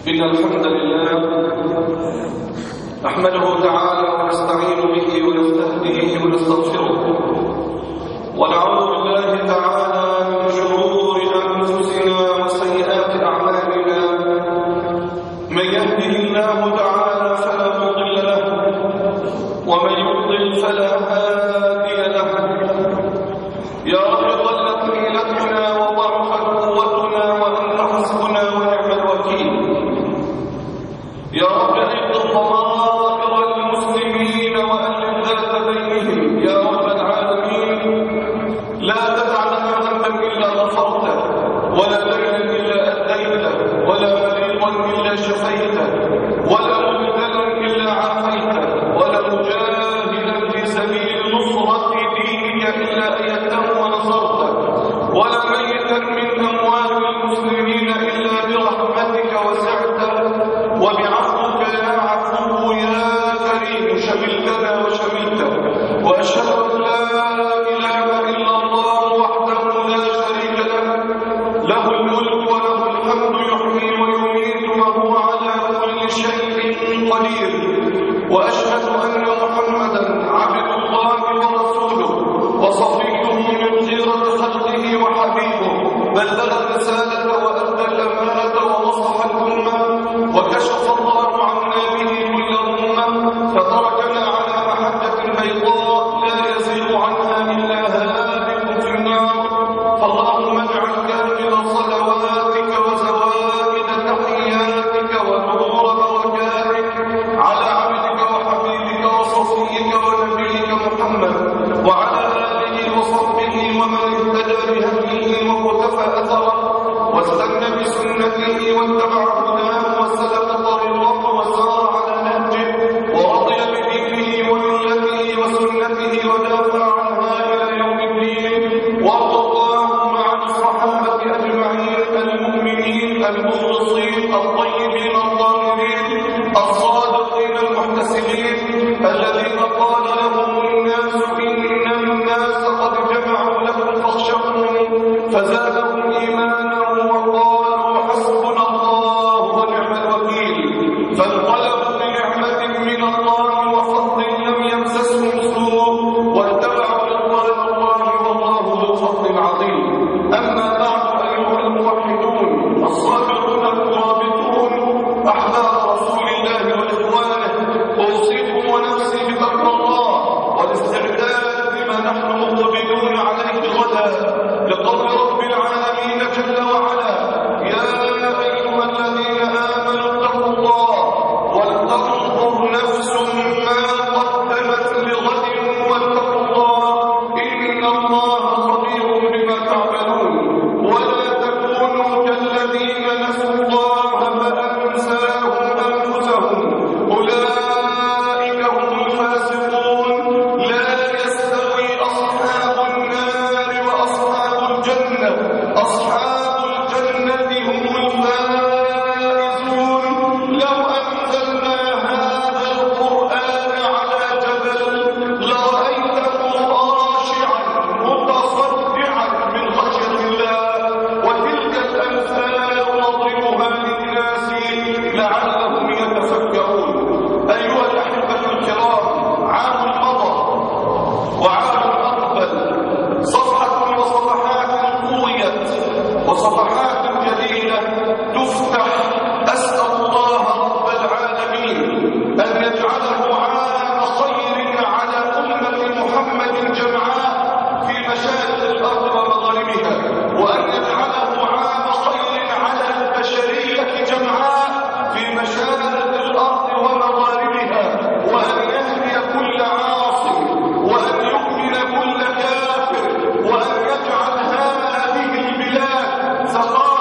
إن الحمد لله نحمده تعالى ونستعين به ونستهديه ونستغفره ونعوذ بالله تعالى من شرور أنفسنا وسيئات أعمالنا من يهده الله تعالى فلا مضل له ومن يضلل فلا هادي له يا رب ضلت حيلتنا وضعفت قوتنا وأنت حسبنا ونعم الوكيل يا رب اعد الضمائر المسلمين وألف ذات بينهم يا رب العالمين لا تدع لنا ذنبا إلا غفرته ولا دينا إلا أديته ولا مريضا إلا شفيته ولا مبتلا إلا عافيته ولا مجاهدا في سبيل نصرة دينك إلا أيدته ونصرته ولا ميتا من أموال المسلمين إلا برحمتك وسعته وبعفوك يا عفو يا كريم شملتنا وشملته وأشهد أن لا إله إلا الله وحده لا شريك له له الملك وله الحمد يحيي ويميت وهو على كل شيء قدير وأشهد أن محمدا عبد الله ورسوله وصفيه من خيرة خلقه وحبيبه بلغ الرسالة وأدى الأمانة ونصح الأمة وكشف الله عنا به كل أمة فتركنا على محجة بيضاء لا يزيغ عنها إلا هالك في النار فاللهم اجعل كامل صلواتك وزوائد تحياتك ونور بركاتك على عبدك وحبيبك وصفيك ونبيك محمد وعلى آله وصحبه ومن اهتدى بهديه وقتفى أثره واستنى بسنته واتبع هداه وسلك طريقه وسار على نهجه ورضي بدينه وملته وسنته ودافع عنها إلى يوم الدين وارض اللهم عن الصحابة أجمعين المؤمنين المخلصين الطيبين الطاهرين الصادقين المحتسبين الذين قال لهم الناس إن الناس قد جمعوا لكم فاخشوهم فزادهم إيمانا وقالوا حسبنا الله ونعم الوكيل فانقلبوا بنعمة من الله وفضل لم يمسسهم سوء واتبعوا رضوان الله والله ذو فضل عظيم أما بعد أيها الموحدون الصابرون المرابطون أحباب رسول الله وإخوانه أوصيكم ونفسي بتقوى الله والاستعداد بما نحن مقبلون عليه غدا لقول رب العالمين جل وعلا يا أيها الذين آمنوا اتقوا الله ولتنظر نفس ما قدمت لغد واتقوا الله إن الله خبير بما تعملون ولا تكونوا كالذين نسوا الله فأنساهم أنفسهم أولئك هم الفاسقون لا يستوي أصحاب النار وأصحاب الجنة أصحاب الجنة هم الفائزون لو أنزلنا هذا القرآن على جبل لرأيته خاشعا متصدعا من خشية الله وتلك الأمثال نضربها للناس لعلهم يتفكرون أيها الأحبة الكرام عام مضى وعام أقبل صفحة وصفحات قويت وصفحات جديدة تفتح أسأل الله رب العالمين أن يجعله عام خير على أمة محمد جمعاء في مشارق الأرض ومغاربها وأن يجعله عام خير على البشرية جمعاء في مشارق الأرض ومغاربها وأن يهدي كل عاصم وأن يؤمن كل كافر وأن يجعل هذه البلاد سخاء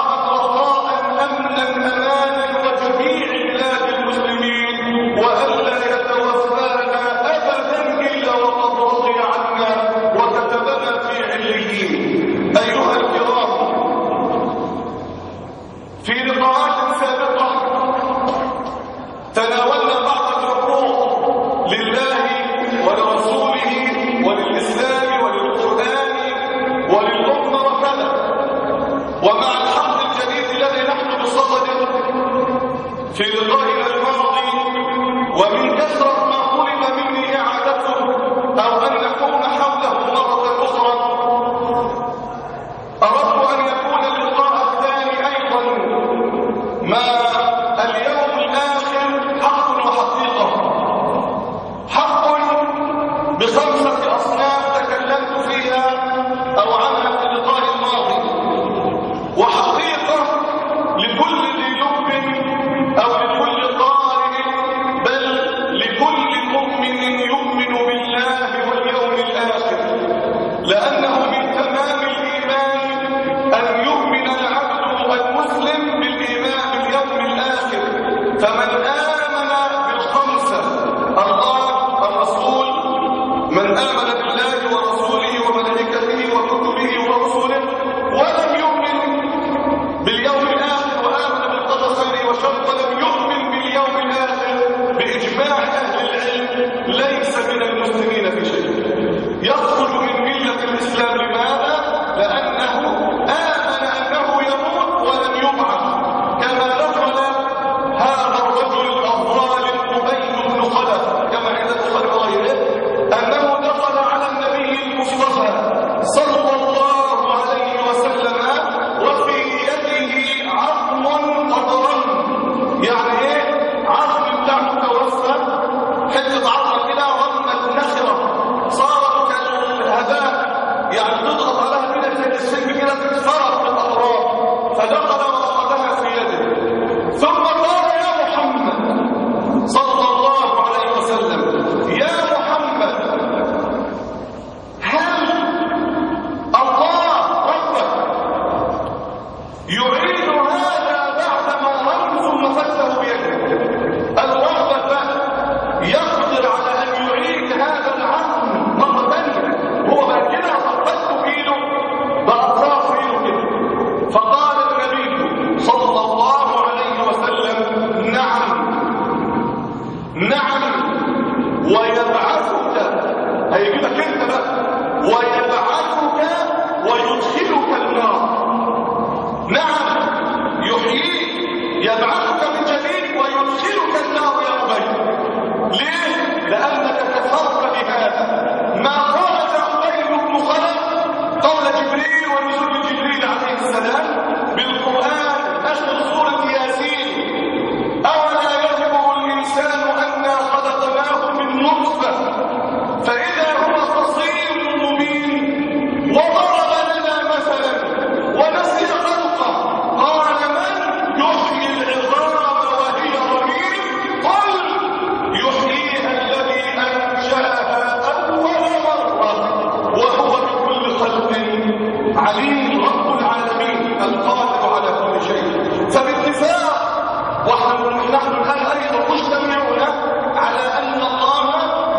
لأنه من تمام الإيمان أن يؤمن العبد المسلم بالإيمان باليوم الآخر فمن آمن بالخمسة الله الرسول من آمن بالله ورسوله وملائكته وكتبه ورسله ولم يؤمن باليوم الآخر وآمن بالقدر خيره وشر ولم يؤمن باليوم الآخر بإجماع أهل العلم ليس من المسلمين في شيء يخرج من ملة الإسلام لماذا؟ لأنه آمن أنه يموت ولم يبعث كما دخل هذا الرجل الظالم أبي بن خلف كما عند البخاري وغيره أنه دخل على النبي المصطفى صلى الله عليه وسلم وفي يده عظم قطرا يعني ايه عظم بتاعه توفى حته عظمه كده رمت نخره صارت كالهباء يعني تضغط عليها كده زي السلم كده تتفرق بالاطراف فدخل واخذها في يده ثم قال يا محمد صلى الله عليه وسلم يا محمد هل الله ربك يعيد هذا بعدما رمز ثم فته بيده الرغبة يقدر على أن يعيد هذا العقل مرة ثانية هو بقى كده فقدته بإيده بأطراف إيده كده فقال النبي صلى الله عليه وسلم نعم نعم ويبعثك هيجيبك انت بقى ويبعثك ويدخلك النار نعم يحييك يبعثك من جديد ويدخلك النار يا ابي ليه لانك كفرت بهذا ما خرج ابي بن خلف قول جبريل ونزول جبريل عليه السلام بالقران اخر سوره ياسين أولا يذكر الإنسان أنا خلقناه من نطفة فإذا هو خصيم مبين وضرب لنا مثلا ونسي خلقه قال من يحيي العظام وهي رميم قل يحييها الذي أنشأها أول مرة وهو بكل خلق عليم رب العالمين القادر على كل شيء فباتفاق ونحن نحن الآن أيضا مجتمعون على أن الله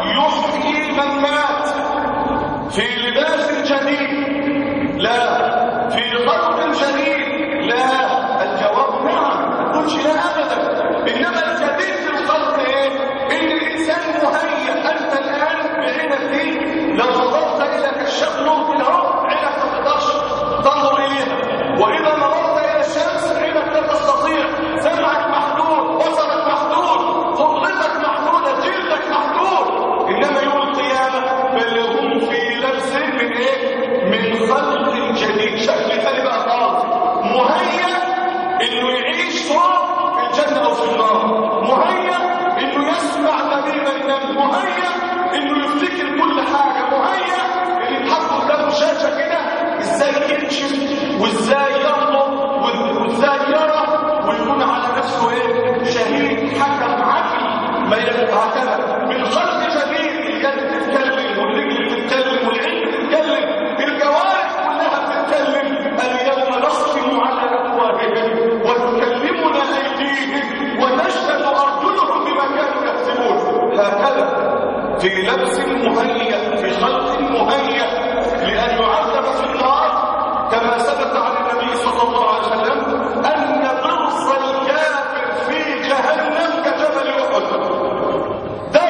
يحيي من مات في لباس جديد لا في خلق جديد لا الجواب نعم ما تقولش لا أبدا إنما الجديد في الخلق إيه؟ إن الإنسان مهيأ أنت الآن بعينك دي لو نظرت إلى كشاف نور كده أهو عينك ما تقدرش تنظر إليها وإذا نظرت إلى الشمس عينك لا تستطيع سمعك محدود بصرك محدود قدرتك محدودة جلدك محدود إنما يوم القيامة بل هم في لبس من إيه؟ من خلق جديد شكل تاني بقى خالص مهيأ إنه يعيش فوق في الجنة أو في النار مهيأ إنه يسمع نبيب النبي مهيأ إنه يفتكر كل حاجة مهيأ إن يتحط قدامه شاشة كده إزاي يكشف وإزاي ينظر وإزاي يرى ويكون على نفسه إيه شهيد حكم عدل ما يبقى هكذا من خلق جديد اليد تتكلم والرجل تتكلم والعين تتكلم الجوارح كلها بتتكلم اليوم نختم على افواههم وتكلمنا ايديهم ونشهد ارجلهم بما كانوا يكسبون هكذا في لبس مهيأ في خلق مهيأ لأن يعذب في النار كما ثبت عن النبي صلى الله عليه وسلم أن ضرس الكافر في جهنم كجبل أحد ده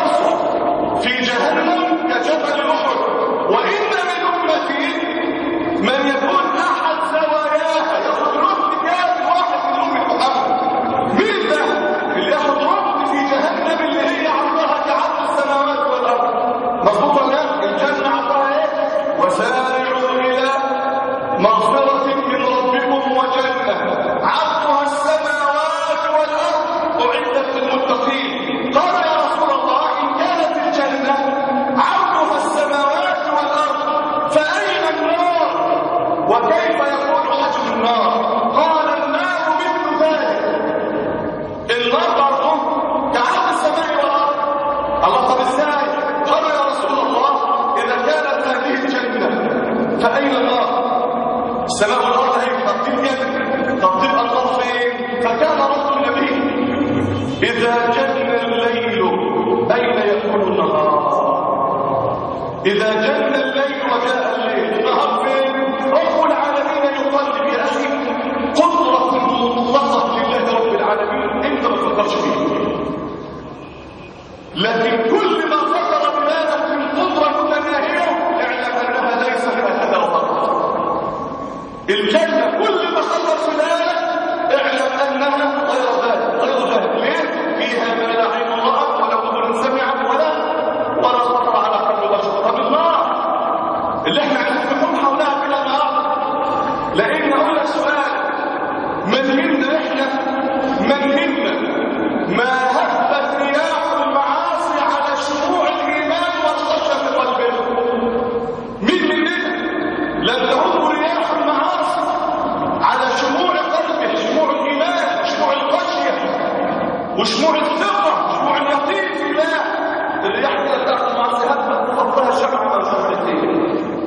فأين النار؟ السماء والأرض هي ترتيب جد طب تبقى النار فين؟ فكان رد النبي إذا جن الليل أين يكون النهار؟ إذا جن الليل وجاء الليل النهار فين؟ رب العالمين يقلب يا أخي قدرة مطلقة لله رب العالمين أنت ما تفكرش فيه لكن كل ما خطر ببالك من قدرة متناهية اعلم أنها ليست هكذا فقط الجنة كل ما خطر في بالك اعلم أنها غير ذلك غير ذلك ليه؟ فيها ما لا عين رأت ولا أذن سمعت ولا ولا خطر على قلب بشر طب النار اللي احنا عايزين حولها بلا نار لأن أقول لك سؤال من منا احنا من منا ما هبت رياح المعاصي على شموع الإيمان والخشية في قلبه مين مننا لم تهم رياح المعاصي على شموع قلبه شموع الإيمان شموع الخشية وشموع الثقة شموع اليقين في الله اللي يحكي تحت المعاصي هبت فضلها شمعة أو شمعتين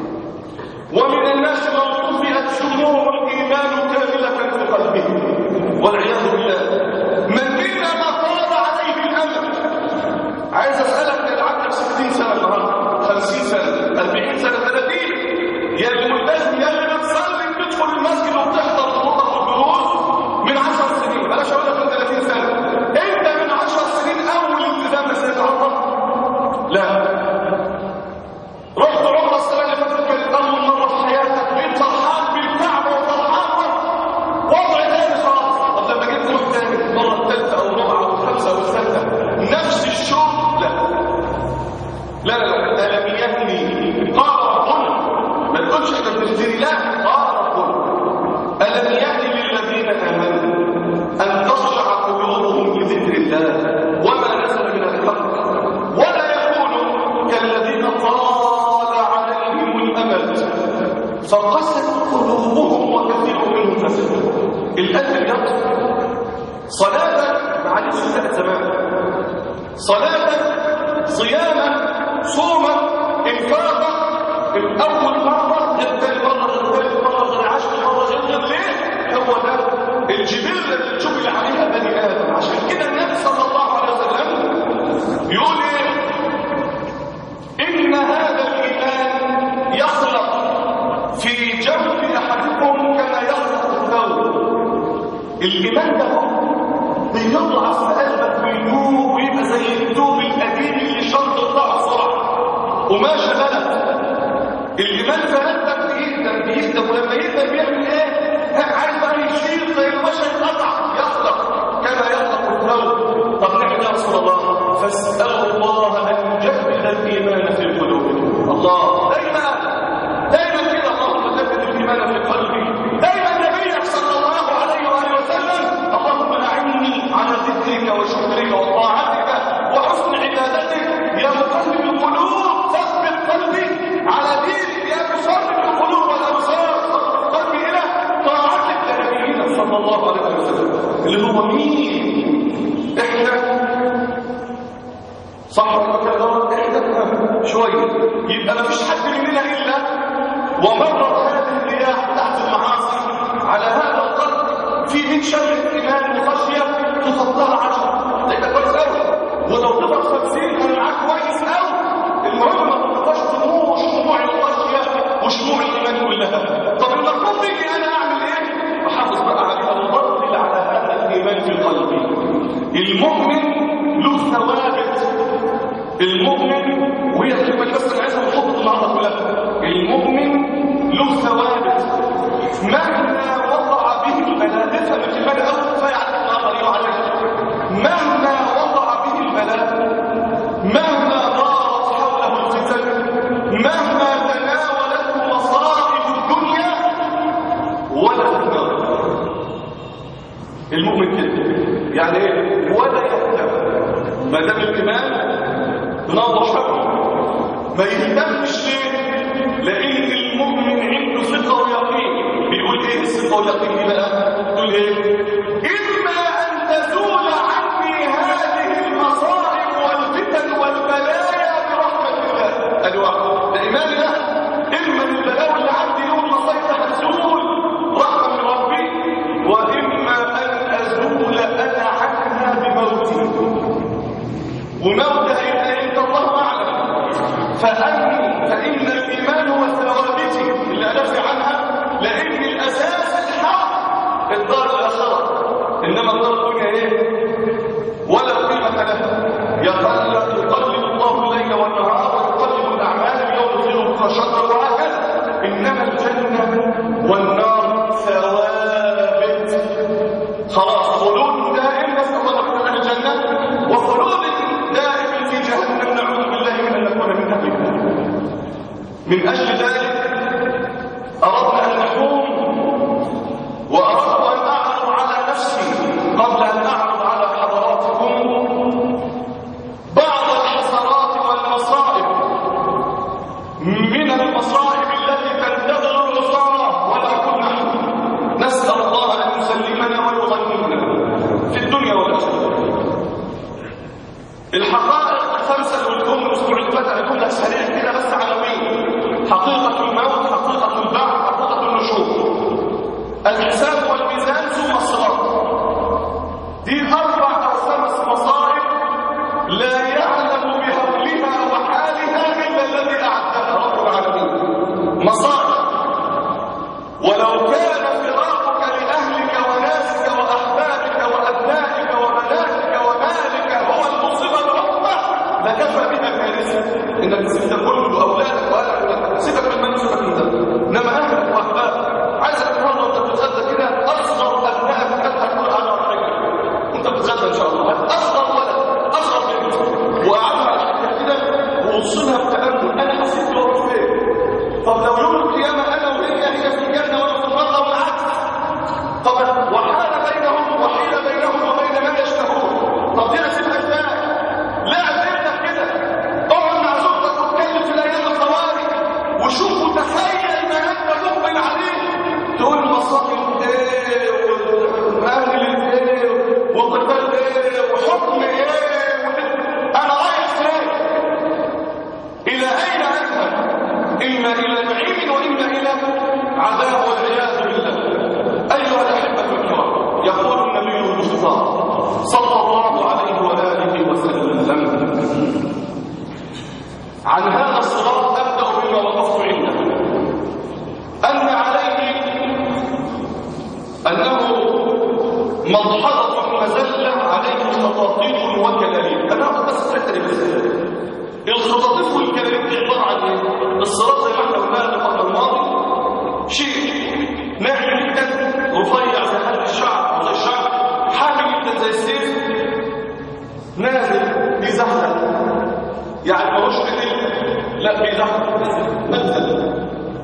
ومن الناس من طفئت شموع الإيمان كاملة في قلبه والعياذ بالله من منا ما طال عليه الأمل عايز أسألك يا عندك 60 سنة النهارده 50 سنة 40 سنة 30 يا الملتزم يا اللي بتصلي بتدخل المسجد وبتحضر الخطب والدروس من 10 سنين بلاش أقول لك من 30 سنة أنت من 10 سنين أول التزام يا سيدي عمر لا رحت عمره السنه اللي فاتت كانت اول مره في حياتك بقيت فرحان بالكعبه وفرحان وضع تاني خالص طب لما جيت تروح تاني المره الثالثه او الرابعه او الخامسه او السادسه نفس الشوق لا لا لا لا ده لم يهني قال ربنا ما تقولش احنا بنشتري لا قال ربنا الم يهن للذين امنوا ان تخشع قلوبهم لذكر الله وما نزل من الحق ولا يكونوا كالذين طال عليهم الامل فقست قلوبهم وكثير منهم فسدوا القلب يقصد صلاه معلش بتاعت زمان صلاه صياما صوما انفاقا الاول مره غير تاني مره غير ثالث مره غير عشر مره غير غير ليه هو ده الجبله اللي جبل عليها بني ادم عشان كده النبي صلى الله عليه وسلم يقول ايه ان هذا الايمان يخلق في جوف احدكم كما يخلق الثوب الايمان ده هو بيضعف في قلبك ويدوب ويبقى زي الدوب القديم اللي شرط بتاعه بسرعه وماشي غلط الايمان في قلبك بيهدم بيهدم ولما يهدم بيعمل ايه؟ عايز بقى يشيل زي البشر يتقطع يخلق كما يخلق الثوب طب نعمل يا رسول الله فاسالوا الله ان يجدد الايمان في قلوبكم الله دايما دايما كده اللهم جدد الايمان في قلبي دايما نبيك صلى الله عليه واله وسلم اللهم اعني على ذكرك وشكرك وطاعتك وحسن عبادتك يا مقلب القلوب ثبت قلبي على دينك يا مصرف القلوب والابصار ثبت قلبي الى طاعتك لنبينا صلى الله عليه وسلم اللي هو مين احنا صح ولا كده احنا شويه يبقى ما فيش حد مننا الا ومرت هذه الرياح تحت المعاصي على هذا القلب في من شر الايمان وخشيه تفضل عشرة ده يبقى كويس قوي ولو تبقى 50 انا معاك كويس قوي المهم ما تبقاش طموح شموع الخشيه وشموع الايمان كلها طب المطلوب مني انا اعمل ايه؟ احافظ بقى عليها وابطل على هذا الايمان في قلبي المؤمن له ثوابت المؤمن وهي الكلمه اللي بس انا عايزها نحط النهارده كلها المؤمن له ثوابت مهما وقع به البلاء افهم الكلمه اول كفايه على النهارده اليوم عليك مهما وقع به البلاء مهما دارت حوله الفتن مهما تناولته مصائب الدنيا ولا تنام المؤمن كده يعني ايه ولا يهتم ما دام الايمان ناضح ما يهتمش ليه لان المؤمن عنده ثقه ويقين بيقول ايه الثقه واليقين دي بقى تقول ايه اما ان تزول عني هذه المصائب والفتن والبلايا برحمه الله ادي واحد ده ايماني ده اما البلاوي اللي عندي انما النار الدنيا ايه ولا قيمه لها يقلب يقلب الله الليل والنهار ويقلب الاعمال اليوم خير بكره شر وهكذا انما الجنه والنار ثوابت خلاص خلود دائم نسال الله من الجنه وخلود دائم في جهنم نعوذ بالله من ان نكون من اهلها من اجل ذلك اردنا ان نحوم واردت ان اعرض على نفسي قبل ان اعرض على حضراتكم بعض الحسرات والمصائب من المصائب التي تنتظر العصارى ولا كنا نسال الله ان يسلمنا ويغنمنا في الدنيا والاخره الحقائق الخمسه اللي قلتهم الاسبوع اللي فات انا كلها سريع كده بس عناوين حقيقه الموت حقيقه البعث حقيقه النشور الحساب والميزان ثم الصراط دي اربع او خمس مصائب لا يعلم بهولها وحالها الا الذي اعدها رب العالمين مصائب ولو كان فراقك لاهلك وناسك واحبابك وابنائك وبناتك ومالك هو المصيبه العظمى لكفى بها كارثه انك تسيب ده كله اولادك واهلك سيبك من من سيبك من ده انما اهلك واحبابك عايزك النهارده وانت بتتغدى كده اصغر ابنائك انت تكون على رحمك وانت بتتغدى ان شاء الله اصغر ولد اصغر بنت وقعدوا على حته كده ووصلها بتامل انا حسيت بروح فين طب لو يوم القيامه انا وهي هي في الجنه وانا في النار والعكس طب وحال بينهم وحيل بينهم وبين ما يشتهون طب دي اسيبها ازاي لا سيبك كده اقعد مع زوجتك واتكلم في الايام الخوارج وشوف وتخيل ما انت مقبل عليه تقول مصائب ايه واهل ايه وقتال ايه وحكم ايه انا رايح فين الى اين اذهب اما الى نعيم واما الى عذاب والعياذ بالله ايها الاحبه الكرام يقول النبي المصطفى صلى الله عليه واله وسلم عن هذا الصراط ابدا بما وقفت عنده ان عليه انه مضحضه مزله عليه خطاطيف وكلاليب انا هاخد بس الحته بس الخطاطيف والكلاليب دي عباره عن ايه الصراط زي ما احنا قلنا اللقاء الماضي شيء ناعم جدا رفيع زي حد الشعر او زي الشعر حامي جدا زي السيف نازل بيزحلق يعني ملوش بديل لا بيزحلق نازل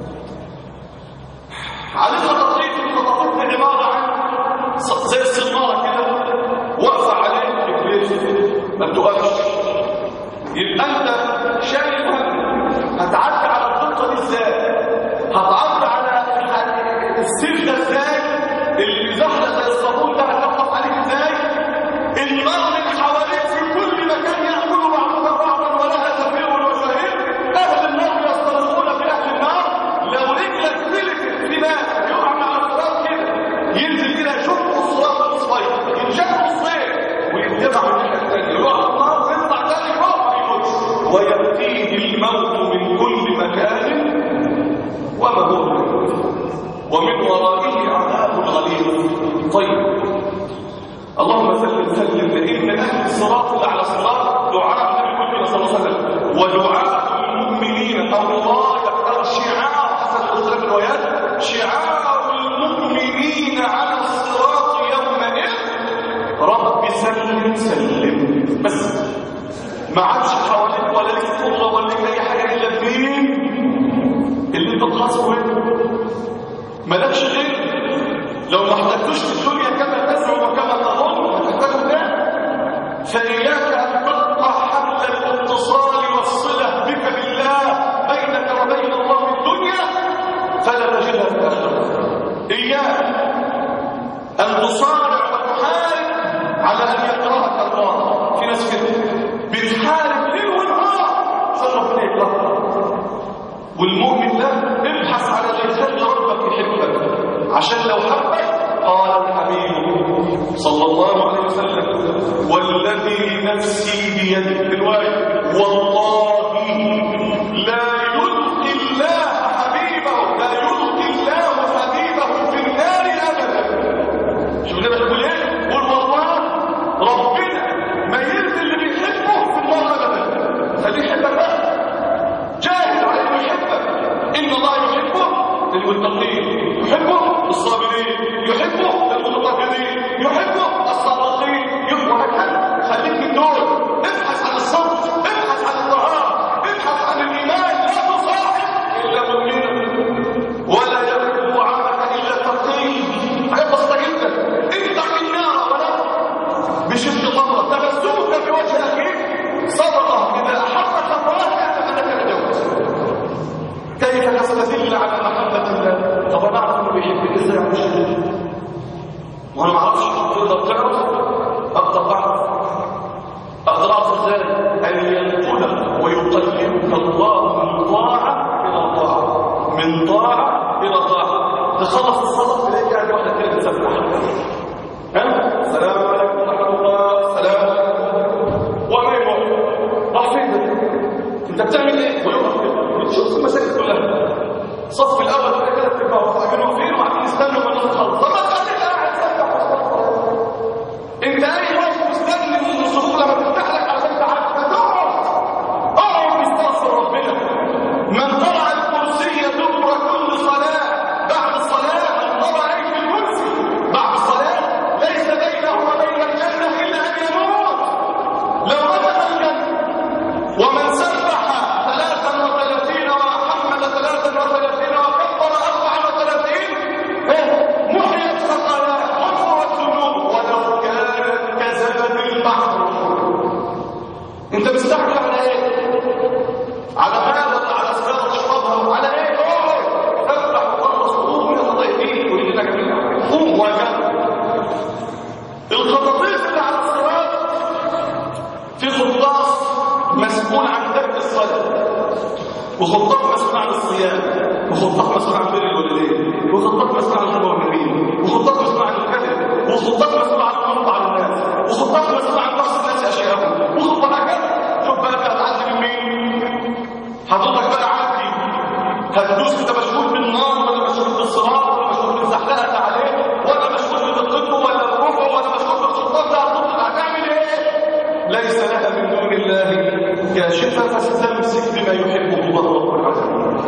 عليه خطاطيف الخطاطيف دي عباره عن زي السناره كده واقفه عليه رجليه ما بتقفش يبقى انت شايف هتعدي على الخطه دي ازاي هتعدي على السيف ده ازاي اللي زحله زي الصابون ده هتقف عليك ازاي النار اللي حواليك في كل مكان ياكلوا بعضهم بعضا ولها زفير وشهير اهل النار يصطرخون في اهل النار لو رجلك فلتت في ماء يقع مع الصراط كده ينزل كده يشق الصراط الصغير ينشق الصيف ويتبع من الناحيه الثانيه يروح النار ويطلع تاني فوق ما يموتش وياتيه الموت من كل مكان وما هو بموت. ومن ورائه عذاب غليظ طيب اللهم سلم سلم لان اهل الصراط اللي على الصراط دعاء النبي صلى الله عليه وسلم ودعاء المؤمنين الله يختار شعار حسب اختلاف الروايات شعار المؤمنين على الصراط يومئذ رب سلم سلم بس ما عادش حواليك ولا لك قدره ولا لك اي حاجه الا الدين اللي انت بتحاسبه مالكش غير لو ما احتجتوش في الدنيا كما تزعم وكما تظن هتحتاجه ده فإياك أن تقطع حبل الاتصال والصلة بك بالله بينك وبين الله في الدنيا فلا تجدها في الآخرة إياك أن تصارع وتحارب على أن يكرهك الله في ناس كده بتحارب ليل ونهار عشان ربنا يكرهك والمؤمن ده ابحث على اللي يخلي ربك يحبك عشان لو حبك قال الحبيب صلى الله عليه وسلم والذي نفسي بيده الروايه والله لا يلقي الله حبيبه لا يلقي الله حبيبه في النار ابدا شوف كده بيقول ايه والتقين يحبه الصابرين يحبه المتطهرين يحبه الصادقين وهكذا خليك من دول ابحث عن الصدق ابحث عن الطهارة ابحث عن الإيمان لا تصاحب إلا مؤمنا ولا يكتب عملك إلا تقي حاجة بسيطة جدا اتق النار ولا بشد طمرة تبسمك في وجه أخيك صدقة إذا أحبك الله فأنك نجوت كيف تستدل على محبة الله طب أنا أعرف إنه بيحبك إزاي مش وأنا ما أعرفش تقدر تعرف أقدر أعرف أقدر أعرف إزاي أن ينقلك ويقلبك الله من طاعة إلى طاعة من طاعة إلى طاعة تخلص الصلاة تلاقي يعني واحدة كده بتسبح ها السلام عليكم ورحمة الله السلام عليكم وما يروح راح فين ده؟ انت بتعمل ايه ويقف كده بتشوف المساجد كلها صف الاول كده كده بتبقى واقفين واقفين وقاعدين يستنوا ما تخلص طب ما تخليك قاعد تسبح انت اي واحد مستني من الصفوف لما تفتح لك عشان تعرف تقعد اقعد تستغفر ربنا من قرأ الكرسي دبر كل صلاة بعد الصلاة من قرأ ايه في الكرسي بعد الصلاة ليس بينه وبين الجنة إلا أن يموت لو دخل الجنة ومن سبح ثلاثا وثلاثين وحمد ثلاثا وثلاثين وكبر أربعا وثلاثين محيت خطاياه غفرت ذنوب ولو كانت كزبد البحر انت مستعجل على ايه؟ على ماذا ولا على سيارة تشربها على ايه؟ اوه افتح وخلص قوم يا طيبين ولينا جميعا قوم وجب الخطاطيف اللي على الصراط في خطاص مسؤول عن ترك الصلاة وخطاط مسؤول عن الصيام وخطاط مسؤول عن بر الوالدين وخطاط مسؤول عن الحب والنبي وخطاط مسؤول عن الكذب وخطاط مسؤول عن القنوط على الناس وخطاط مسؤول عن نقص الناس اشياءهم وخطاط هكذا شوف بقى انت هتعدي من مين حضرتك بقى عدي هتدوس انت مشغول بالنار ولا مشغول بالصراط ولا مشغول بالزحلقه عليه ولا مشغول بدقته ولا بروحه ولا مشغول بالخطاط ده هتطلع هتعمل ايه ليس لها من دون الله كاشفه فاستمسك بما يحبه الله رب العالمين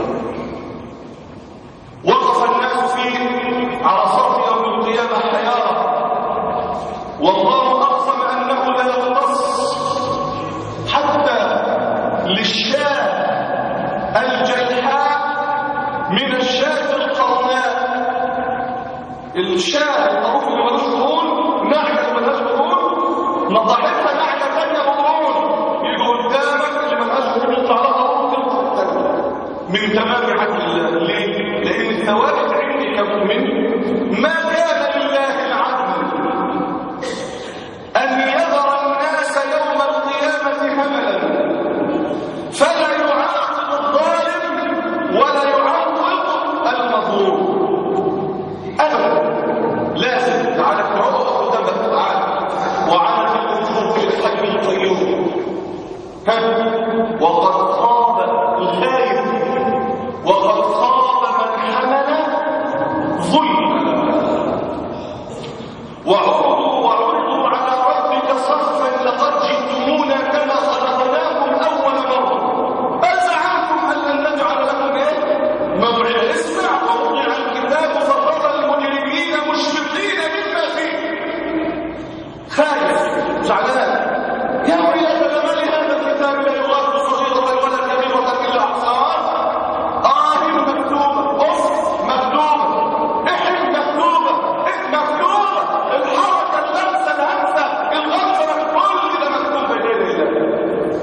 وقف الناس فيه على صف يوم القيامه حياره والله اقسم انه لا يختص حتى للشاة الجلحاء من الشاة القرناء الشاة الخروف اللي ملوش قرون نعجة اللي ملهاش قرون نطحتها نعجة ثانية بقرون يجي قدامك اللي ملهاش قرون يطلع لها قرون تلقى الثانية من تمام عدل الله ليه؟ لأن الثوابت عندي كمؤمن ما كان لله العدل أن يذر الناس يوم القيامة هملا فلا يعاقب الظالم ولا يعوض المظلوم أبدا لازم تعالى تقعد قدام تعالى وعلى الوجوه في الحي القيوم ها وقد خاب الخايف وقد خاب من حمل ظلما وعرضوا وعرضوا على ربك صفا لقد جئتمونا كما خلقناكم اول مره بل زعمتم ان لن نجعل لكم ايه موعدا اسمع ووضع الكتاب فترى المجرمين مشفقين مما فيه خايف زعلان يا ويلتى ما لهذا الكتاب لا يغادر صغيره ولا كبيره الا احصاها آه مكتوبة أف مكتوبة إحن مكتوبة إح مكتوبة الحركة اللمسة الهمسة الغفرة كل ده مكتوب بين يدي الله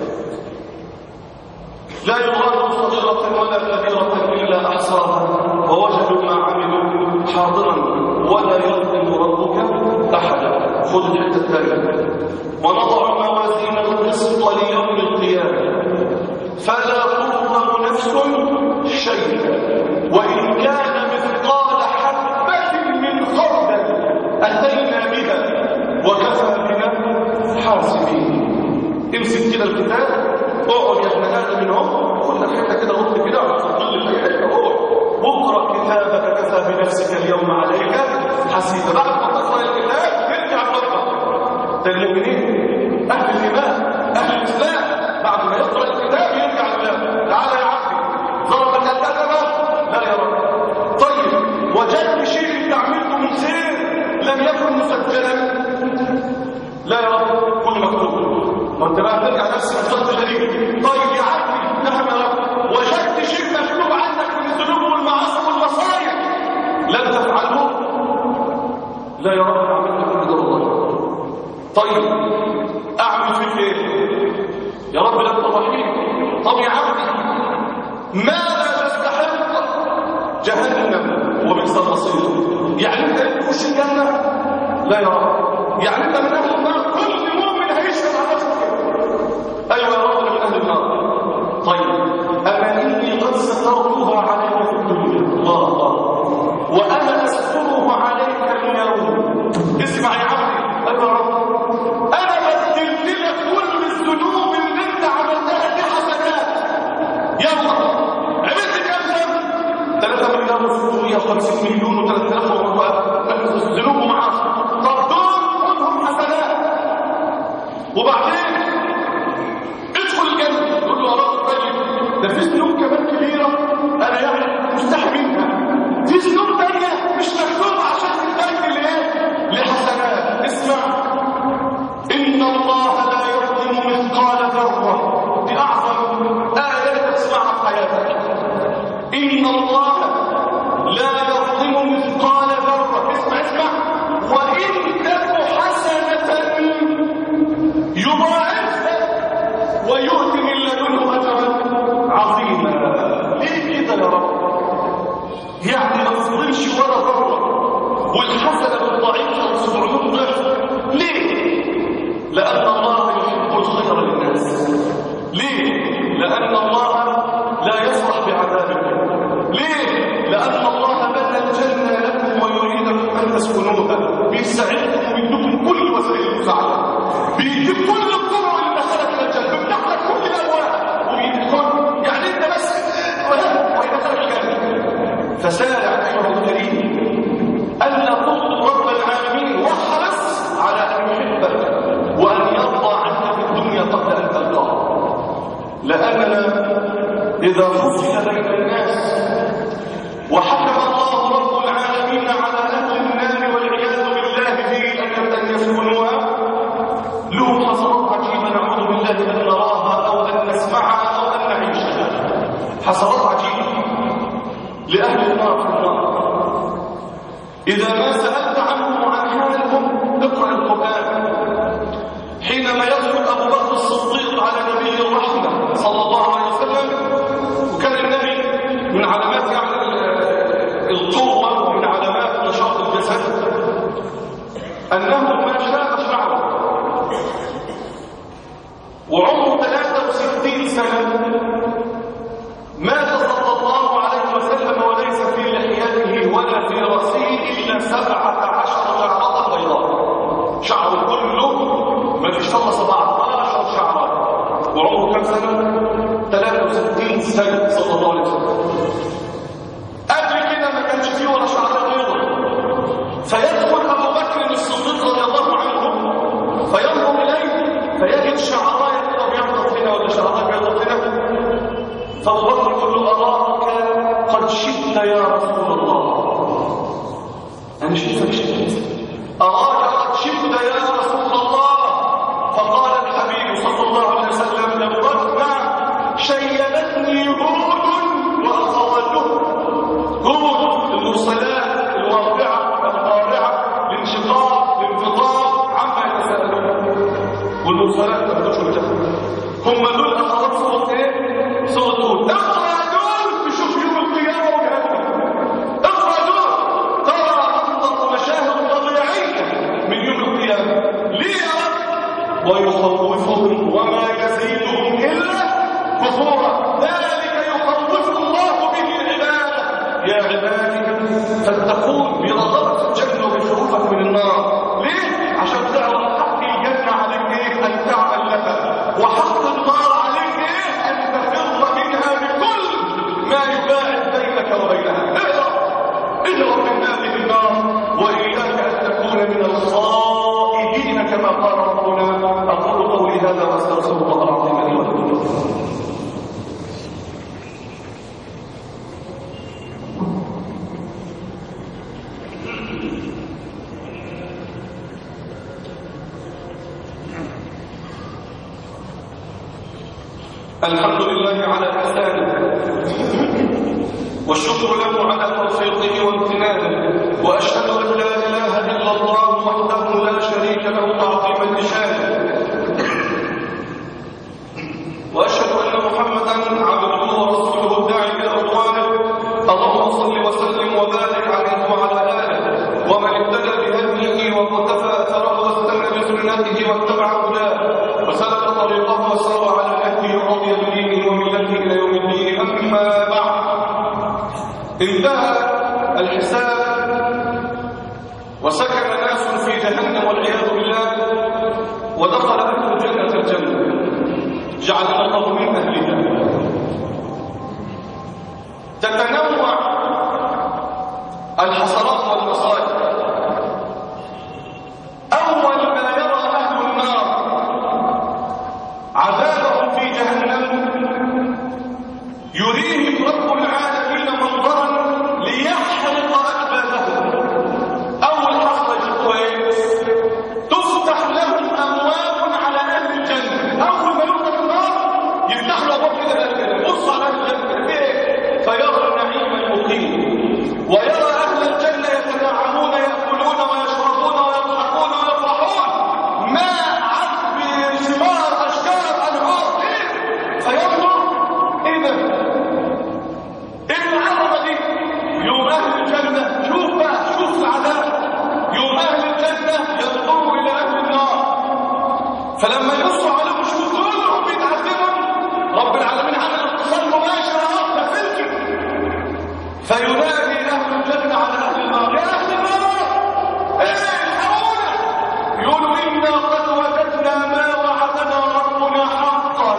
لا يغادر صغيرة ولا كبيرة إلا أحصاها ووجدوا ما عملوا حاضرا ولا يظلم ربك أحدا خذ الحتة الثانية ونضع موازين القسط ليوم القيامة فلا تظلم نفس شيئا وإن كان مثقال حبة من خردل أتينا بها وكفى بنا حاسبين امسك كده الكتاب اقعد يا ابن ادم من هون خد لك حته كده غط كده على ظل في حته اقعد واقرا كتابك كفى بنفسك اليوم عليك حسيبا بعد ما تقرا الكتاب ارجع تقرا ده المؤمنين اهل الايمان اهل الاسلام بعد ما يقرا الكتاب يرجع لله تعالى يا عبدي ضربك الكتبه لا يا رب طيب بدنك لا يا رب كل مكتوب وانت بقى ترجع نفس الصوت جديد طيب يا عبدي نعم يا رب وجدت شيء مكتوب عنك من الذنوب والمعاصي والمصايب لم تفعله لا يا رب عملت كل ده والله طيب اعمل فيك ايه يا رب لا انت رحيم طب يا عبدي ماذا تستحق جهنم وبئس المصير يعني انت تخش الجنه لا يا رب يعني انت من اهل النار كل مؤمن هيشهد على نفسه ايوه يا رب من اهل النار طيب اما اني قد سترتها عليك في الدنيا الله الله وانا استره عليك اليوم اسمع يا عبدي ايوه يا رب انا بدلت لك كل الذنوب اللي انت عملتها دي حسنات يلا عملت كام ذنب 3 مليار و650 مليون و3000 ذنوب ومعاصي طب دول خدهم حسنات وبعدين ادخل الجنه تقول له يا رب طيب ده في ذنوب كمان كبيره انا يعني مستحي منها في ذنوب تانيه مش مكتوبه عشان تتبدل لايه لحسنات اسمع ان الله لا يظلم مثقال ذره دي اعظم ايه تسمعها في حياتك ان الله لا يظلم مثقال ذره اسمع اسمع وان تك حسنه يضاعفها ويؤتي من لدنه اجرا عظيما ليه كده يا رب يعني ما تظلمش ولا ذره والحسنه بالضعيفه 700 ضعف ليه لان الله يحب الخير للناس ليه لان الله لا يفرح بعذابكم ليه لان الله بنى الجنه لكم ويريدكم ان تسكنوها بيساعدكم ويديكم كل وسائل المساعده بيديك كل الطرق اللي دخلت الى الجنه بيفتح لك كل الابواب ويدخل يعني انت بس ويدخلك الجنه فسارع ايها الكريم الا تطلب رب العالمين واحرص على ان يحبك وان يرضى عنك في الدنيا قبل ان تلقاه لاننا اذا فصل بين الناس وحكم الله رب العالمين على اهل النار والعياذ بالله في ان ان يسكنوها له حسرات عجيبه نعوذ بالله ان نراها او ان نسمعها او ان نعيشها حسرات عجيبه لاهل النار في النار اذا ما سالت عنهم وعن حالهم اقرا القران حينما يدخل ابو بكر الصديق على نبي الرحمه صلى الله عليه وسلم وكان النبي من علامات يعني القوه ومن علامات نشاط الجسد انه ما شاء شعره وعمره 63 سنه مات صلى الله عليه وسلم وليس في لحيته ولا في راسه الا 17 شعره بيضاء شعره كله ما فيش فضل 17 شعره وعمره كم سنه 63 سنه صلى الله عليه وسلم قبل كده ما كانش فيه ولا شعره بيضاء فيدخل ابو بكر الصديق رضي الله عنه فينظر اليه فيجد شعرايه كده بيضغط هنا ولا شعرايه بيضغط هنا فابو بكر يقول له اراك قد شئت يا رسول الله انا شايفك شئت اراك قد شئت يا رسول الله فقال الحبيب صلى الله عليه وسلم لو ركنا شيبتني هود واخواته هود المرسلات الواقعه القارعه الانشقاق الانفطار عما يتساءلون والمرسلات ما بتدخل هم دول اخوات صوت ايه صوت هود اقرا دول تشوف يوم القيامه وجهنم اقرا دول ترى انظر مشاهد طبيعيه من يوم القيامه ليه يا رب ويخوفهم وما يزيدهم الا كفورا ذلك يخوف الله به عباده يا عبادي فاتقون برغبه الجنه وبخوفك من النار ليه عشان تعرف حق الجنه عليك ايه ان تعمل لها وحق النار عليك ايه ان تفر منها بكل ما يباعد بينك وبينها اهرب اهرب من هذه النار واياك ان تكون من الخائبين كما قال ربنا اقول قولي هذا واستغفر الله العظيم لي ولكم الحمد لله على إحسانه والشكر له على توفيقه وامتنانه وأشهد أن لا إله إلا الله وحده لا شريك له تعظيما لشانه وأشهد أن محمدا عبده ورسوله الداعي إلى رضوانه اللهم صل وسلم وبارك عليه وعلى آله ومن اهتدى بهديه وقتفى أثره واستنى بسنته واتبع هداه وسلك طريقه وسار على نهجه ورضي بدينه وملته إلى يوم الدين أما بعد انتهى الحساب وسكن ناس في جهنم والعياذ بالله ودخل أهل الجنة الجنة جعلنا الله من أهلها تتنوع الحسرات والمصائب أول ما يرى أهل النار عذابهم في جهنم يريهم رب العالمين منظرا ليحرق أكبادهم أول حصل يشوفوا إيه؟ تفتح لهم أبواب على أهل الجنة أول ما يدخل النار يفتح له أبواب كده كده بص على أهل الجنة إيه؟ فيرى النعيم المقيم ويرى أهل الجنة يتنعمون يأكلون ويشربون ويضحكون ويفرحون ماء عذب ثمار أشجار أنهار إيه؟ فينظر إيه ده؟ إيه العظمة دي؟ يوم أهل الجنة شوف بقى شوف العذاب يوم أهل الجنة ينظروا إلى أهل النار فلما يبصوا عليهم يشوفوا كلهم بيتعذبوا رب العالمين عمل اتصال مباشر اهو تفلكي فينادي اهل الجنه على اهل النار يا اهل النار ايه الحقونا يقولوا انا قد وجدنا ما وعدنا ربنا حقا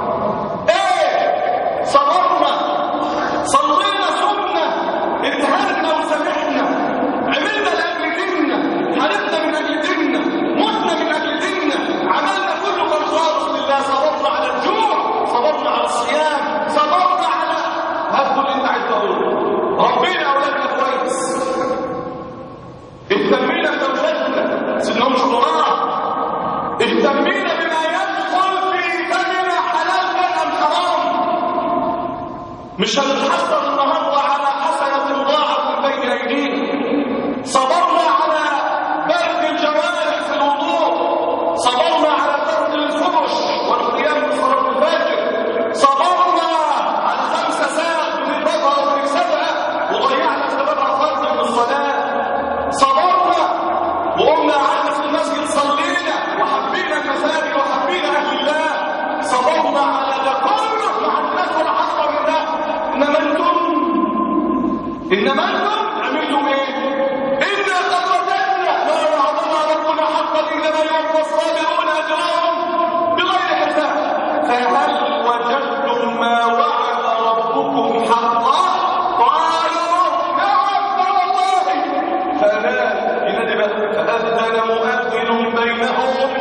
ايه صبرنا صلينا صمنا انتهرنا وسمحنا عملنا لاجل ديننا حاربنا من اجل ديننا متنا من اجل ديننا عملنا كله كان خالص لله صبرنا على الجوع صبرنا على الصيام صبرنا على هات كل اللي انت عايز تقوله ربنا اولادنا كويس اهتمينا باولادنا سنهم شرراء اهتمينا بما يدخل في فمنا حلال كان ام حرام مش هنتحسر النهارده على حسنه ضاعت من بين ايدينا صبرنا على برد الجوارح في الوضوء صبرنا على ترك الفرش والقيام بصلاه الفجر صبرنا على خمس ساعات بنقبضها وبنكسبها وضيعنا سببها فرض من الصلاه صبرنا وقمنا قعدنا في المسجد صلينا وحبينا المساجد وحبينا اهل الله صبرنا على ده كله مع الناس والعصر من ده انما انتم انما انتم عملتم ايه انا قد وجدنا ما وعدنا ربنا حقا انما يوفى الصابرون اجرهم بغير حساب فهل وجدتم ما وعد ربكم حقا قالوا نعم والله فنادى ينادي بقى فاذن مؤذن بينهم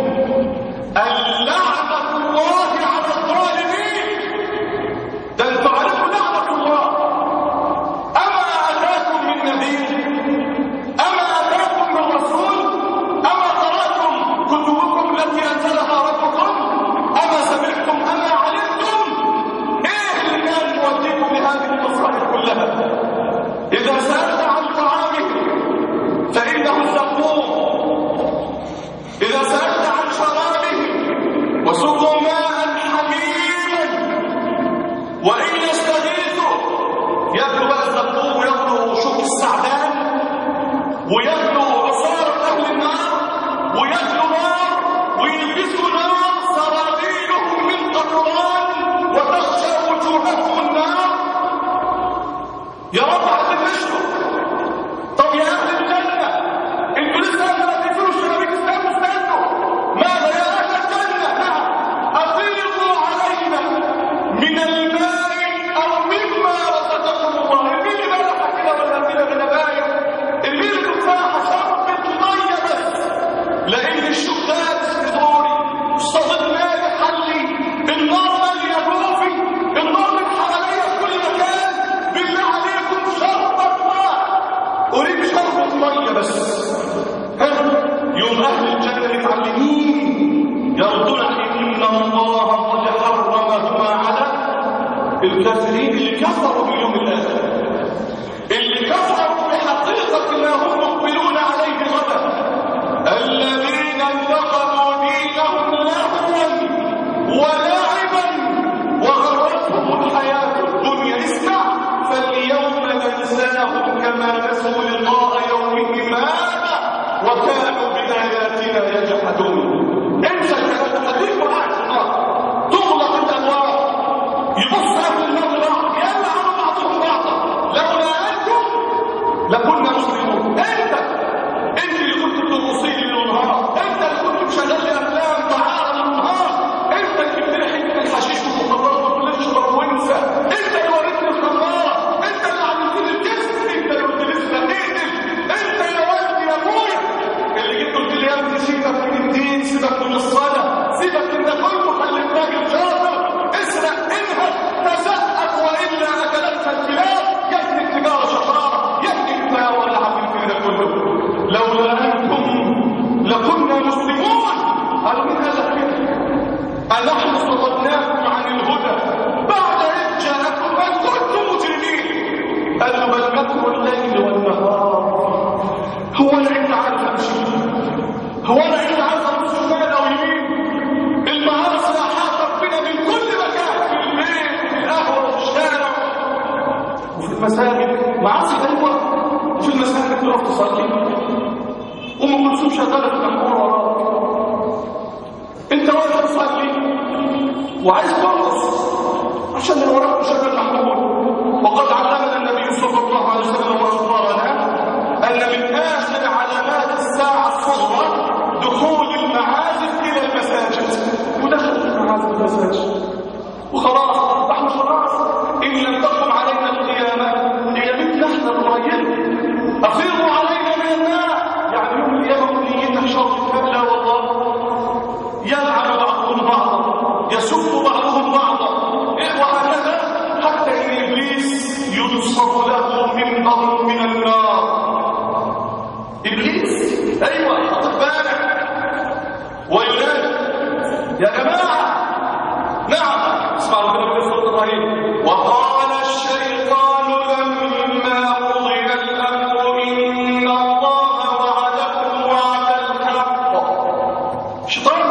اللعنه الله على الظالمين ده انتوا عرفتوا لعنه الله أما أتاكم من نذير الكافرين اللي كفروا باليوم الاخر اللي كفروا بحقيقه ما هم مقبلون عليه غدا الذين اتخذوا دينهم لهوا ولعبا وغرتهم الحياه الدنيا اسمع فاليوم ننساهم كما نسوا لقاء يومهم هذا وكانوا بآياتنا يجحدون انسى الكلام ده خليك معاك في النار تغلق الابواب يبص اهل النار لبعض يلعن بعضهم بعضا لولا انتم لكنا مسلمون انت انت اللي كنت بتبصي لي بالنهار انت اللي كنت مشغل لي افلام تعالى بالنهار انت اللي جبت لي حته الحشيش والمخدرات وكل اشرب وانسى انت اللي وريتني الخماره انت اللي عملت لي الجسم انت اللي قلت لي اسمع اقتل انت يا ولدي يا ابويا اللي جيت قلت لي يا ابني سيبك من الدين سيبك من الصلاه سيبك من ده كله خليك راجل شاطر اسرق انهك تزقق والا اكلتك الكلاب يا ابني التجاره شطاره يا ابني انت يا ولا عامل في ده كله لولا انتم لكنا مسلمون قالوا مين قال لك كده أنحن صددناكم عن الهدى بعد إذ جاءكم بل كنتم مجرمين قالوا بل مكر الليل والنهار هو أنا أنت عارف أمشي هو أنا أنت عارف أمشي شمال أو يمين المعاصي أحاطت بنا من كل مكان في البيت في القهوة وفي الشارع وفي المساجد معاصي أيوة وفي المساجد تقف تصلي أم كلثوم شغالة في المحمول وراك انت واقف تصلي وعايز ترقص عشان اللي وراك مشغل محمول وقد علمنا النبي صلى الله عليه وسلم واخبرنا ان من اخر علامات الساعه الصغرى دخول المعازف الى المساجد ودخلت المعازف المساجد وخلاص احنا خلاص ان لم تقم علينا القيامه قيامتنا احنا القريبه افيضوا علينا من الماء يعني يوم القيامه نيتك شر لا والله يلعن بعضهم بعضا يسب بعضهم بعضا وهكذا حتى ان ابليس ينصب له من امر من النار ابليس ايوه خد بالك وينادي يا جماعه نعم اسمعوا كلام في سوره ابراهيم وقال الشيطان لما قضي الامر ان الله وعدكم وعد الحق شيطان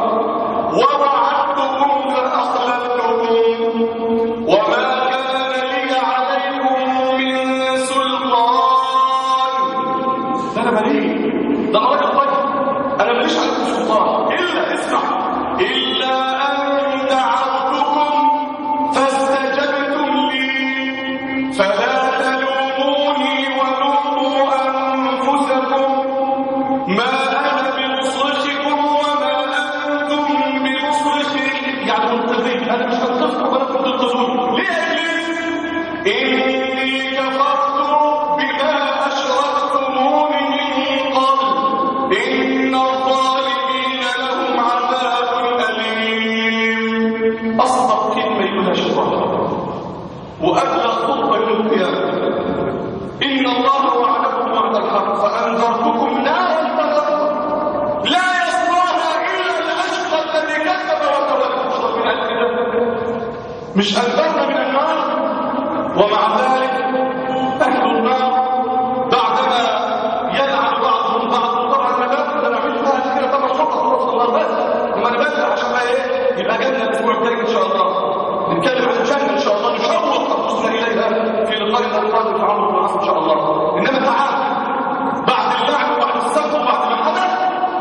ووعدتكم فأخلفتكم وما كان لي عليكم من سلطان ده أنا مالي ده أنا راجل طيب أنا ماليش عليكم سلطان إلا اسمع إلا أن دعوتكم فاستجبتم لي فلا تلوموني ولوموا أنفسكم ما أنا بمصرخكم وما أنتم بمصرخي يعني منتظرين أنا مش هنقذكم ولا كنت تنقذوني ليه يا إبليس؟ إني كفرت بما أشركتموني من قبل إن الظالمين لهم عذاب أليم أصدق كلمة يقولها شيطان وأبلغ خطبة يوم القيامة إن الله وعدكم وعد الحق فأنذرتكم نارا تلظى لا يصلاها إلا الأشقى الذي كذب وتولى أشرف من الكذب مش أنذرنا من النار ومع ذلك أهل النار بعدما يلعن بعضهم بعضا طبعا أنا بس أنا عملت فيها كده طبعا خطأ خلاص الله بس وما أنا بس عشان بقى إيه يبقى جنة الأسبوع الجاي إن شاء الله نتكلم عن الجنة إن شاء الله نشوق أنفسنا إليها في لقائنا القادم في عمر الناس إن شاء الله إنما تعال بعد اللعب وبعد السب وبعد ما حدث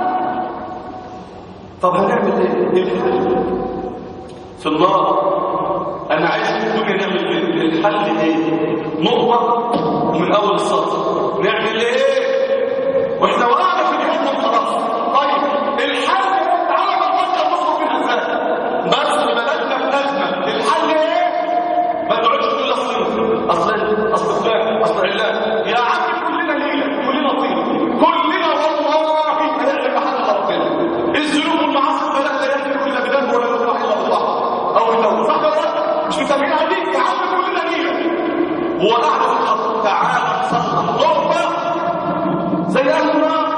طب هنعمل إيه؟ إيه الحل؟ في النار أنا عايز في الدنيا نعمل إيه؟ الحل إيه؟ نقطة ومن أول السطر نعمل إيه؟ وإحنا وقعنا في جهنم خلاص طيب الحل تعالى نفكر نخرج منها إزاي؟ بس بلدنا في أزمة الحل إيه؟ ما تقعدش تقول اصل اصل اصل فلان اصل علان يا عم كلنا ليله كلنا طين كلنا والله هنعمل محل ربنا الذنوب والمعاصي فلا يملك الا بذنب ولا يطلع الا بالله او بالله صح ولا لا؟ مش متفقين عليه يا عم كلنا ليله هو قاعد في الخط تعالى نصلح ضربه زي اهل النار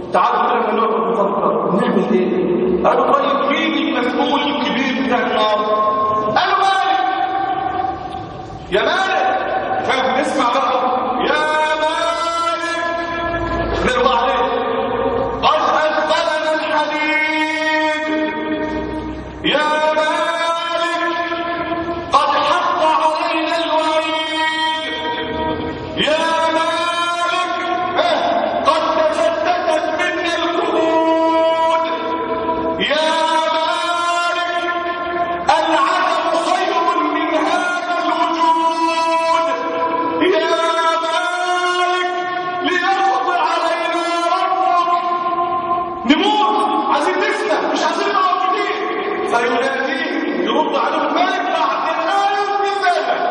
تعالوا كده نقعد نفكر نعمل ايه قالوا طيب مين المسؤول الكبير بتاع النار قالوا مالك يا مالك كان نسمع بقى يا مالك نرضى عليه قد أثقلنا الحديد يا مالك قد حق علينا الوعيد يا مالك آه، قد تشتتت منا القبود يا مالك العدم خير من هذا الوجود يا مالك ليقضي علينا ربك نموت عايزين نفنى مش عايزين موجودين فيناديه يرد عليهم مالك بعد ألف سنة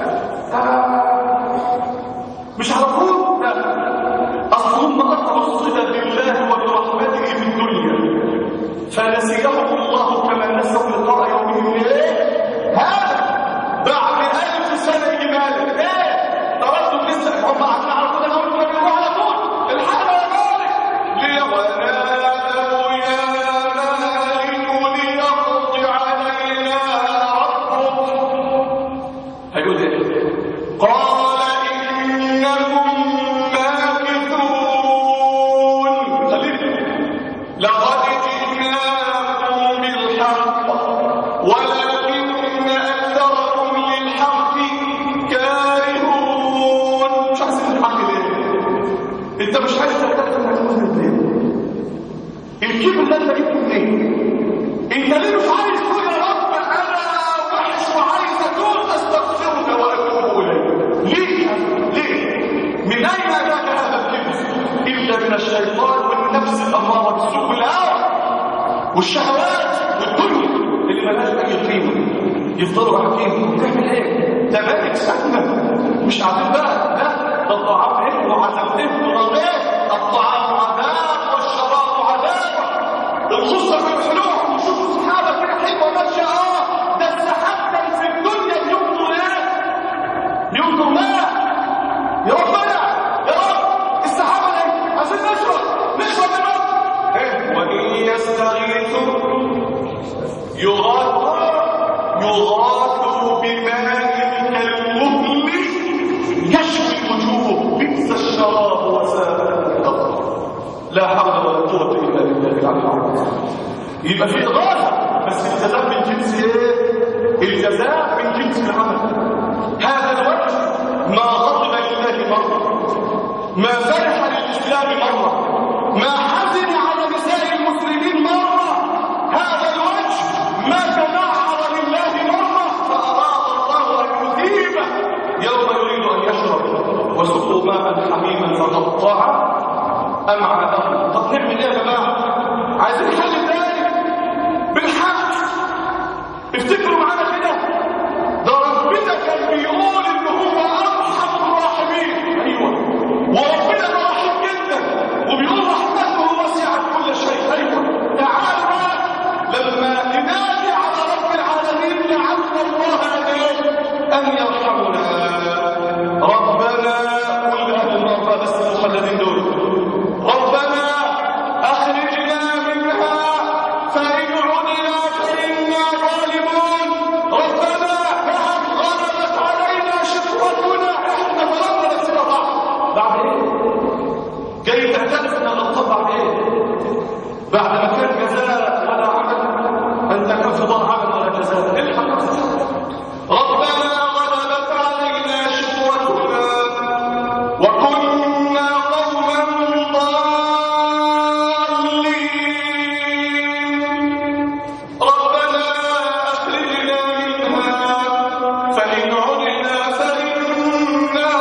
مش عرفوه لا اصل هم اقرب الصله بالله وبرحمته في الدنيا فنسيهم الله كما نسوا لقاء يومهم ايه هذا بعد ألف سنه ايمان ايه تردد لسه هم قاعدين على طول اول ما بيروحوا على طول الحاله يا مالك ليونادوا يا مالك ليقضي علينا ربك هيقول ايه قال انكم ماكثون خلينا لقد جئناكم بالحق ولكن اكثركم للحق كارهون مش عايزين الحق ليه انت مش عايز تتكلم عن المسلم ليه الكبر ده انت جبته منين انت ليه مش عايز تقول يا رب انا وحش وعايز اتوب استغفرك واتوب اليك ليه ليه من اين اتاك هذا الكبر الا من الشيطان والنفس الاماره بالسوء والهوى والشهوات والدنيا اللي ملهاش اي قيمه يفضلوا قاعدين تعمل ايه ده مالك سكنه مش عارفين بقى لا ده الطعام علم وعذاب ابن رغيف الطعام عذاب والشراب عذاب الخصة في الحلوح وشوفوا الصحابة كده حلوة ماشية اه ده السحاب كان في الدنيا بينظر ايه؟ بينظر ماء يا ربنا يا رب السحابة دي عايزين نشرب نشرب الماء ايه وإن يستغيثوا يغاثوا يغاثوا بماء كالمهل يشوي الوجوه بئس الشراب وساءت لا حول ولا قوة إلا بالله العلي العظيم يبقى في إغاثة بس الجزاء من جنس إيه؟ الجزاء من جنس العمل هذا الوجه ما غضب لله مرة ما فرح للإسلام مرة ما حزن على نساء المسلمين مرة هذا الوجه ما تنعر لله مرة فأراد الله أن يثيبه يوم يريد أن يشرب وسقوا ماء حميما فقطع أمعاءهم طب نعمل ايه يا جماعه عايزين حل تاني بالحق افتكروا معانا كده ده ربنا كان بيقول ان هو ارحم الراحمين ايوه وربنا ده رحيم جدا وبيقول رحمته وسعت كل شيء ايوه تعالوا بقى لما ننادي على رب العالمين لعل الله ان يرحمنا ربنا قل اهل النار بس المخلدين دول ربنا أخرجنا منها فإن عدنا فإنا ظالمون ربنا غلبت علينا شقوتنا احنا ظلمنا نفسنا بعض بعد ايه؟ جاي تحتفنا للطب بعد ايه؟ بعد ما كان جزاء ولا عمل أنت كان في ضوء عمل ولا جزاء الحق ربنا غلبت علينا شقوتنا وكنا قوما ضالين ربنا أخرجنا منها فإن عدنا فإنا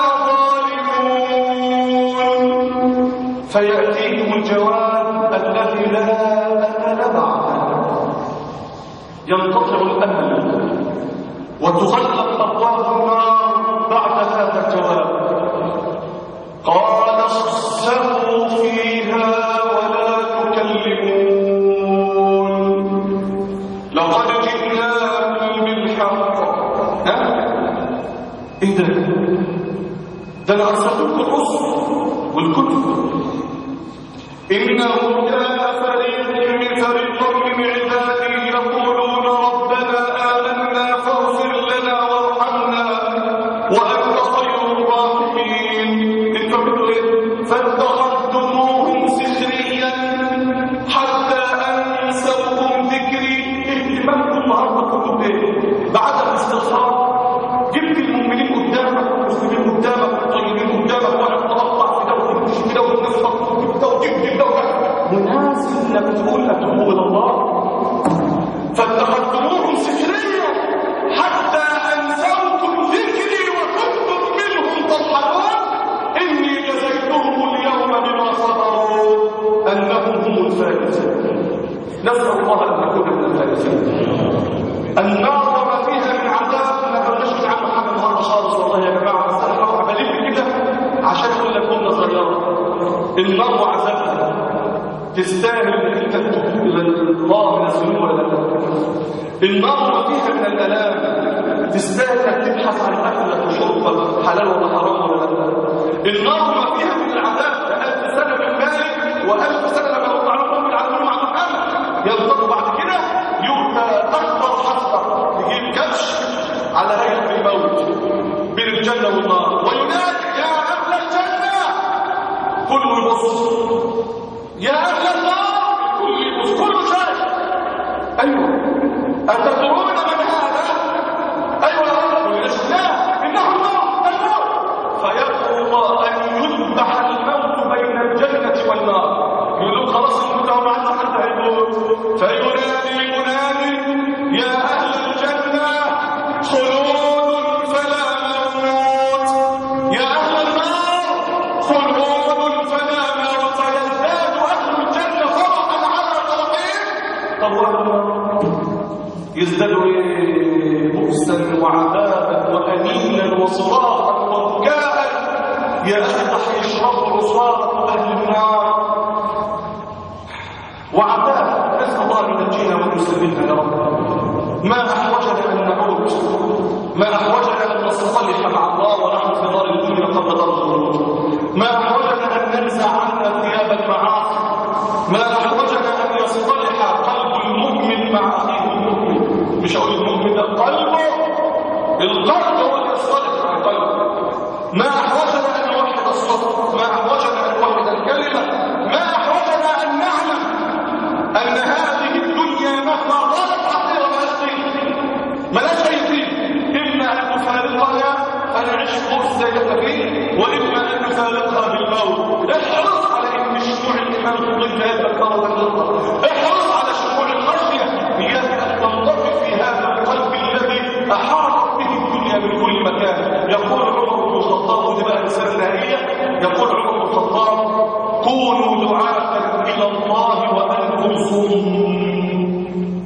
ظالمون فيأتيهم الجواب الذي لا أمل بعده ينقطع الأمل وتغلق أبواب النار بعد هذا الجواب قال اخسروا فيها ولا تكلمون لقد جئناكم بالحق ها؟ ايه ده؟ ده انا ارسلت لكم الرسل والكتب ان إنه كان فريق من فريق من عبادي يقولون ربنا آمنا فاغفر لنا وارحمنا وأنت خير الراحمين انت بتقول ايه فاتخذتموهم سخريا حتى أنسوكم ذكري اهتمامكم النهارده كله بايه بعدم الاستغفار جبت المؤمنين قدامك المسلمين قدامك الطيبين قدامك وانا بتقطع في ده وتمشي كده والناس تجيب ده وتجيب ده وده مناسب انك تقول اتوب الى الله فاتخذتموهم سخريا حتى انسوكم ذكري وكنتم منهم تضحكون اني جزيتهم اليوم بما صبروا انهم هم الفائزون نسال الله ان نكون من الفائزين النار وما فيها من عذاب ما كناش عن محمد النهارده خالص والله يا جماعه بس انا بروح بلف كده عشان اقول لك كنا صغيره النار وعذابها تستاهل انك انت تتوب الى الله من الذنوب ولا لا النار وما فيها من الالام تستاهل انك تبحث عن اكلك وشربك حلال ولا حرام ولا لا النار وما فيها من العذاب ألف سنه من مالك وألف سنه لما يرد عليهم العذاب مع محمد ينطق بعد كده يؤتى اكبر حفره يجيب كبش على هيئه الموت بين الجنه والنار وينادي يا اهل الجنه كله يبص يا اهل النار كله يبص كله شايف ايوه اتدرون من هذا ايوه كلنا شفناه انه الموت الموت فيدعو الله ان يذبح الموت بين الجنه والنار يقول لهم خلاص الموت هو معنا حتى هيموت فينادي منادي يا اهل الجنه خلود فلا موت يا اهل النار خلود فلا موت فيزداد اهل الجنه فرحا على فرحهم طب واهل النار يزدادوا ايه بؤسا وعذابا وانينا وصراخا وبكاء يا اخي يشربوا عصاره اهل النار وعذاب نسال الله ان ينجينا ويسلمنا يا رب ما احوجنا ان نعود ما احوجنا ان نصطلح مع الله ونحن في دار الدنيا قبل دار الخلود ما احوجنا ان ننزع عنا ثياب المعاصي ما احوجنا ان يصطلح قلب المؤمن مع اخيه المؤمن مش هقول المؤمن ده قلبه القلب هو اللي يصطلح مع قلبه ما احوجنا ان نوحد الصف ما احوجنا ان نوحد الكلمه ما احوجنا ان نعلم ان هذه الدنيا مهما طالت حقيره ملاش قيمه ملاش اي قيمه اما ان نفارقها فنعيش فرصه زي ما فيه واما ان نفارقها بالموت احرص على ان شموع الايمان تضيف هذا مره احرص على شموع الخشيه هي ان تنطفئ في هذا القلب الذي احاطت به الدنيا من كل مكان يقول عمر بن الخطاب ودي بقى رساله نهائيه يقول عمر بن الخطاب كونوا دعاة الى الله وانتم صم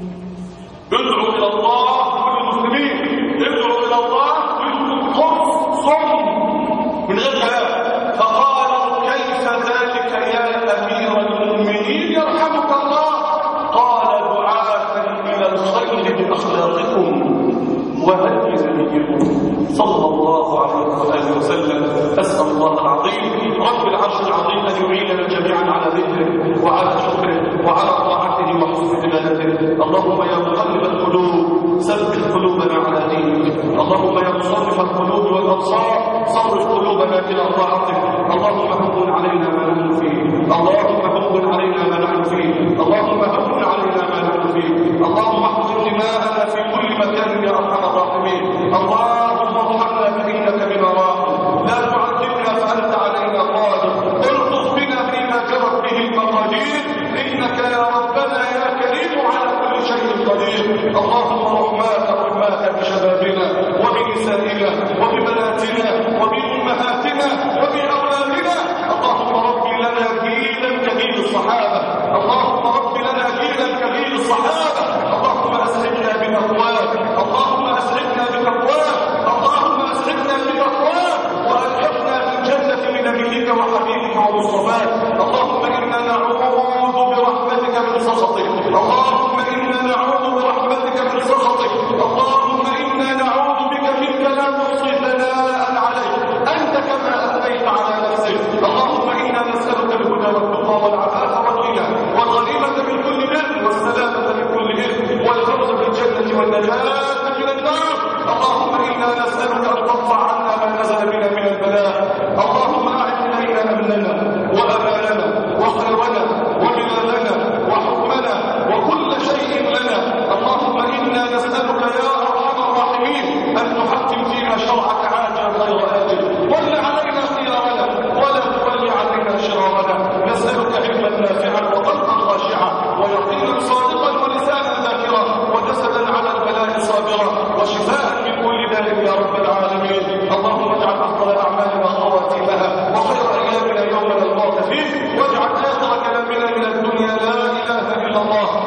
ادعوا الى الله كل المسلمين ادعوا الى الله وانتم خرص صم من غير كلام فقالوا كيف ذلك يا امير المؤمنين يرحمك الله قال دعاة الى الخير باخلاقكم وهدي نبيكم صلى الله عليه واله وسلم اسال الله العظيم رب العرش العظيم ان يعيننا جميعا على ذكره وعلى شكره وعلى طاعته وحسن عبادته اللهم يا مقلب القلوب ثبت قلوبنا على دينك اللهم يا مصرف القلوب والابصار صرف قلوبنا الى طاعتك اللهم هون علينا ما نحن فيه اللهم هون علينا ما نحن فيه اللهم هون علينا ما نحن فيه اللهم احفظ دماءنا في كل مكان يا ارحم الراحمين اللهم ارحمنا فانك بنا راحم لا تعذبنا فانت علينا قادر الطف بنا فيما جرت به المقادير انك يا ربنا يا كريم على كل شيء قدير اللهم رحماك رحماك بشبابنا وبنسائنا وببناتنا وبامهاتنا وباولادنا اللهم رب لنا جيلا كجيل الصحابه اللهم رب لنا جيلا كجيل الصحابه اللهم اسعدنا بتقواك اللهم اسعدنا بتقواك اللهم اسعدنا بتقواك والحقنا بالجنه بنبيك وحبيبك ومصطفاك اللهم انا نعوذ برحمتك من سخطك اللهم انا نعوذ برحمتك من سخطك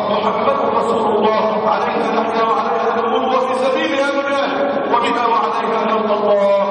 محمد رسول الله عليها نحيا وعليها نموت وفي سبيلها نجاهد وبها وعليها نلقى الله